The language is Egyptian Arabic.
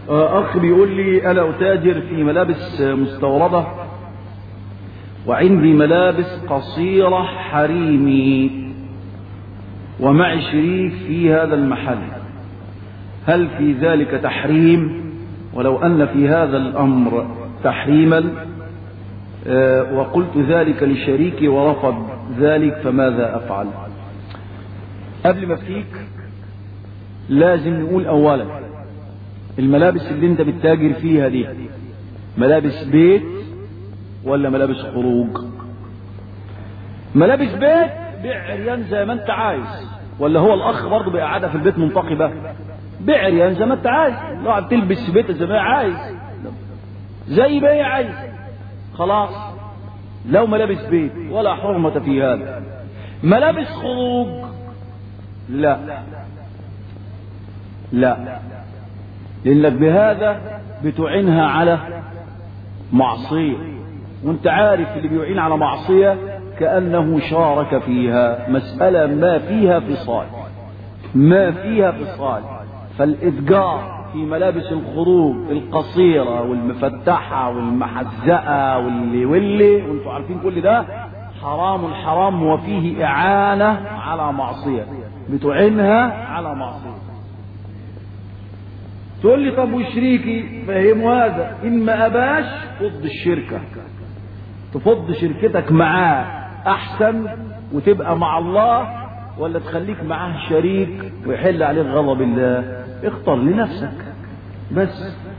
أخ بيقول لي أنا أتاجر في ملابس مستوردة وعندي ملابس قصيرة حريمي ومعي شريك في هذا المحل هل في ذلك تحريم ولو أن في هذا الأمر تحريما آه، وقلت ذلك لشريكي ورفض ذلك فماذا أفعل قبل ما فيك لازم نقول أولا الملابس اللي انت بتتاجر فيها دي ملابس بيت ولا ملابس خروج ملابس بيت بيع عريان زي ما انت عايز ولا هو الاخ برضه بقعدها في البيت منتقبه بيع عريان زي ما انت عايز لو عم تلبس في بيتك زي ما هي عايز زي ما هي عايز خلاص لو ملابس بيت ولا حرمة في هذا ملابس خروج لا لا لانك بهذا بتعينها على معصية وانت عارف اللي بيعين على معصية كأنه شارك فيها مسألة ما فيها فصال ما فيها فصال فالإذجار في ملابس الخروج القصيرة والمفتحة والمحزقة واللي واللي وانتوا عارفين كل ده حرام حرام وفيه إعانة على معصية بتعينها على معصية تقول لي طب وشريكي فهموا هذا إن ما أباش فض الشركة تفض شركتك معاه أحسن وتبقى مع الله ولا تخليك معاه شريك ويحل عليك غضب الله اختار لنفسك بس